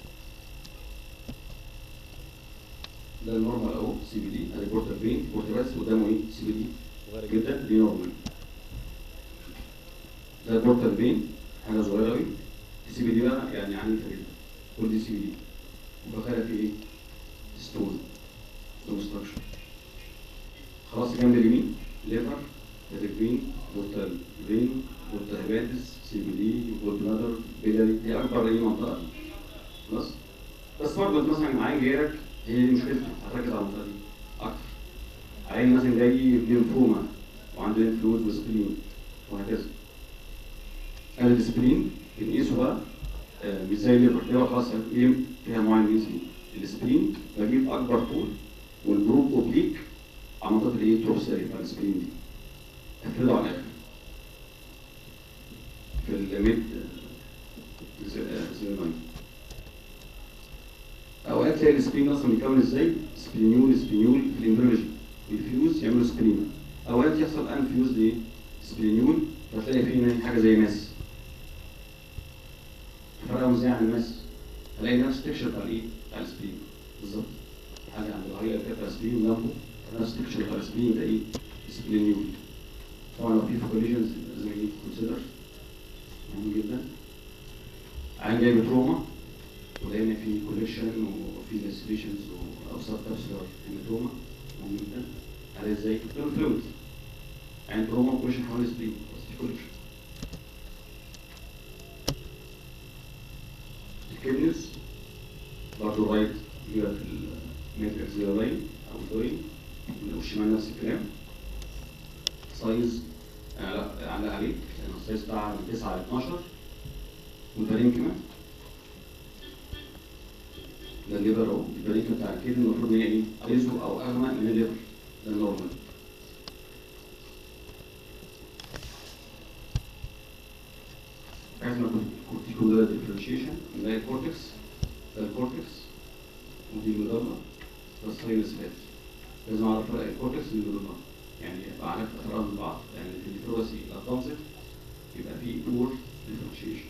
ده النورمال اهو سي بي دي ادي بورتال فين بورتال بس قدامه ايه سي بي دي صغيرة جدا دي نورمال ده بورتال فين حاجه صغيره قوي السي بي دي بقى يعني عنيفه جدا كل دي سي بي دي وبخير في ايه؟ ستون ستون ستراكشر خلاص جنب اليمين ليفر فين بورتال فين بورتال هيباتس سي بي دي جولد بلادر بيلاري هي اكبر ايه منطقه خلاص بس برضه انت مثلا عين جايلك هي دي مشكلتك هتركز على المنطقه دي اكتر عين مثلا جاي بليمفوما وعنده انفلود وسبلين وهكذا انا السبلين بنقيسه بقى آه، مش زي الليفر الليفر خلاص ايه فيها معين بنقيس فيه السبلين بجيب اكبر طول والجروب اوبليك على منطقه الايه تروسيري بتاع السبلين دي افرده على الاخر في الميد زيروين اوقات تلاقي السبلين اصلا بيتكون ازاي؟ سبلينيول سبلينيول في الامبريولوجي بيفيوز يعملوا سبلين اوقات يحصل انفيوز لايه؟ سبلينيول فتلاقي فيه حاجه زي ماس فرقهم ازاي عن الماس؟ هلاقي نفس التكشر بتاع الايه؟ بتاع السبلين بالظبط حاجه عند الهايلر كده بتاع السبلين جنبه نفس التكشر بتاع السبلين ده ايه؟ سبلينيول طبعا لو في فوكوليجنز لازم ايه كونسيدر مهم جدا عين جاي بتروما ولقينا في كوليكشن وفي لاسيليشنز او سب كابسولار هيماتوما مهم جدا على ازاي؟ فلويد عين تروما وكوليكشن حوالين السبلين بس في كوليكشن الكبنس برضه رايت كده في الميتريكس زيرو لاين او الدوين والشمال نفس الكلام سايز آه لا علق عليك لان السايز بتاعها من 9 ل 12 والبارينكما ده الليفر اهو البارينكما بتاع الكيد المفروض ان هي ايه؟ ايزو او اغمق من الليفر ده النورمال عايزنا كورتيكولار ديفرنشيشن نلاقي الكورتكس ده الكورتكس ودي المضلة ده الساينس فات لازم اعرف فرق الكورتكس من المضلة يعني ابقى عارف اطراف من بعض يعني في الفروسي الادفانسد يبقى في بور ديفرنشيشن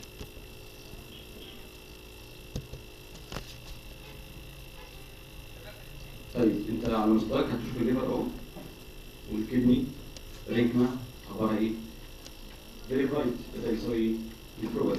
طيب انت على مستواك هتشوف الليفر اهو والكدني رينكما اخبارها ايه؟ فيري برايت ده يساوي ايه؟ البروبل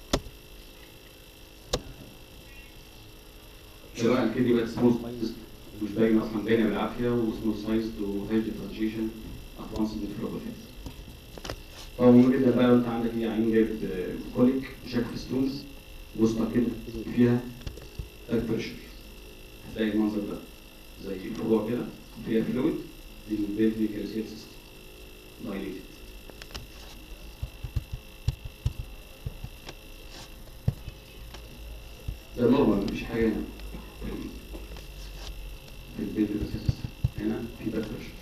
بقى الكدني بقت سموث مش باين اصلا باينه بالعافيه وسموث سايزد وهاي ديفرنشيشن ادفانسد البروبل طبعا مهم جدا بقى لو انت عندك ايه عين جايب كوليك وشاك في ستونز وسطها كده فيها باك بريشر هتلاقي المنظر ده زي فروع كده فيها فلويد دي البيلفي كالسيت سيستم دايليتد ده نورمال مفيش حاجه هنا في البيلفي كالسيت سيستم هنا في باك بريشر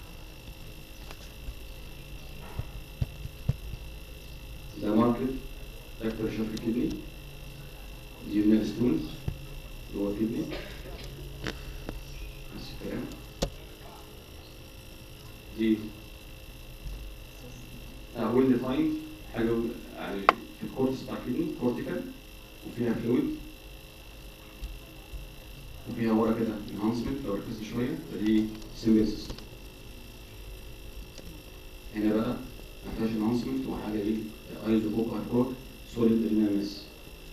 ده ماركت باك بريشر في الكدني دي النيل ستونز جوه الكدني نفس الكلام دي ويل ديفايند حاجه يعني في الكورتس بتاع الكدني كورتيكال وفيها فلويد وفيها ورا كده انهانسمنت لو ركزت شويه فدي سيمبل سيستم هنا بقى ما فيهاش انهانسمنت وحاجه ايه ايزو فوق هايبور سوليد رينامس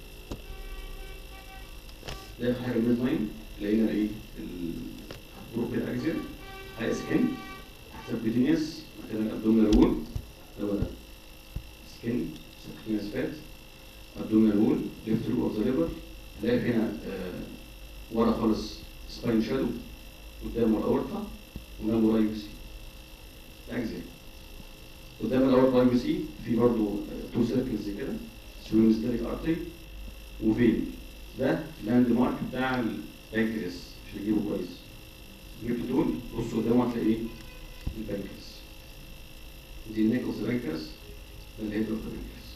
ده في حاجه الميد لاين لقينا ايه الجروب الاجزاء هاي سكين حسب بيتينيس كده الابدومينال وول هو ده سكين سكينس فات ابدومينال وول ليفت لوب اوف ذا ليفر هلاقي هنا آه ورا خالص سباين شادو قدامه الاورطه وجنبه راي سي اجزاء قدام الاورطه راي سي في برضه تو سيركلز زي كده سويمستريك ارتري وفين ده لاند مارك بتاع البنكرياس عشان تجيبه كويس جبت دول بص قدامه هتلاقي ايه البنكرياس دي النيك اوف ذا بنكرياس ده الهيد اوف ذا بنكرياس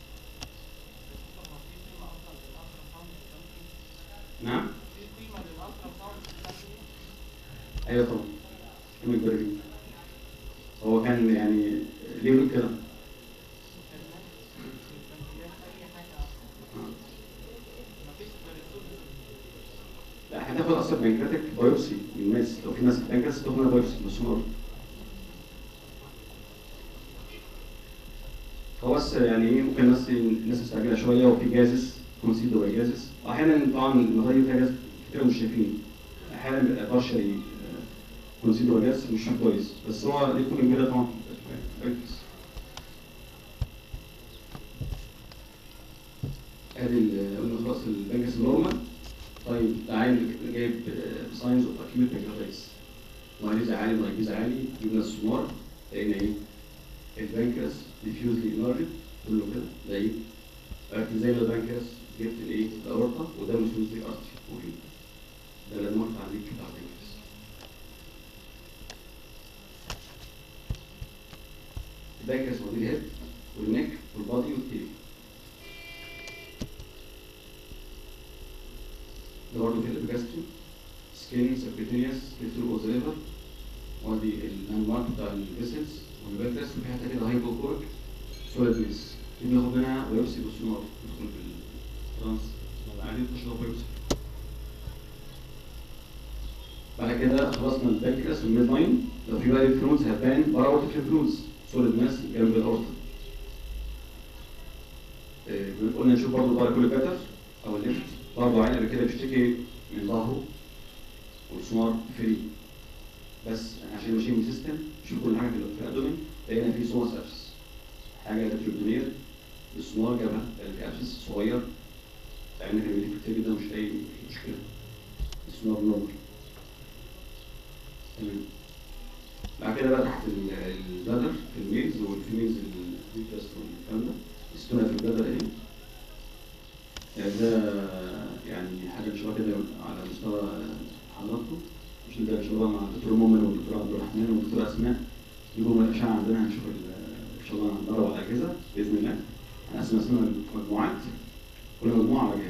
نعم ايوه طبعا كم البرجين هو كان يعني ليه كده لا احنا هناخد اصلا بنكرياتيك بايوبسي من الناس لو في ناس في البنكرياس تاخد منها بايوبسي بالسونار هو بس يعني ايه ممكن الناس الناس مستعجله شويه وفي جازس كونسيد باي جازس احيانا طبعا النظريه فيها جاز كتير مش شايفين احيانا بيبقى بارشلي كونسيد باي جاز مش كويس بس هو ليه كل كده طبعا ركز ادي ال- قلنا خلاص البنكس نورمال طيب العين جايب ساينز اوف اكيوت بنكرياتايتس مايليزا عالي مايليزا عالي جبنا السونار لقينا ايه البنكرياس ديفيوزلي انرجد كله كده ده ايه عرفت زي ما البنكرياس جبت الايه الاورطه وده مفيوزلي ارتري وفي ده اللي المرت عليك بتاع البنكرياس البنكرياس هو دي الهيد والنك والبادي والتيل ده برضه في الابجاستري سكين سبكتينيوس كيفتور اوزيليفر وادي الانواع بتاع الفيسلز والبنكرياس وفي حته كده هايبوكورك سوليد ميس دي بناخد منها بايوبسي بالسونار ندخل في الترانس عادي نخش جوه بايوبسي بعد كده خلصنا البنكرياس والميد لاين لو في بقى الفلونز هتبان بره اورتيك الفلونز سوليد ماس جنب الاورتا إيه، قلنا نشوف برضه بره كل باتر او الليفت برضه عيل قبل كده بيشتكي من ظهره والسونار فري بس عشان ماشيين بسيستم شوف كل حاجه في ال- في الابدومين لقينا في سوماس ابسس حاجه ريتروبدونير السونار جابها لان في ابسس صغير لان كان بيديك كتير جدا مش اي مشكله السونار نورمال تمام بعد كده بقى تحت ال- البلدر في الميلز والفيميلز الفيتاس والكلام ده الستونا في البلدر اهي يعني ده يعني حاجه شبه كده على مستوى حضراتكم مش ده ان شاء الله مع الدكتور مؤمن والدكتور عبد الرحمن والدكتور اسماء يجوا من الاشعه عندنا هنشوف ال- ان شاء الله هندرب على الاجهزه باذن الله هنقسم اسمنا مجموعات كل مجموعه على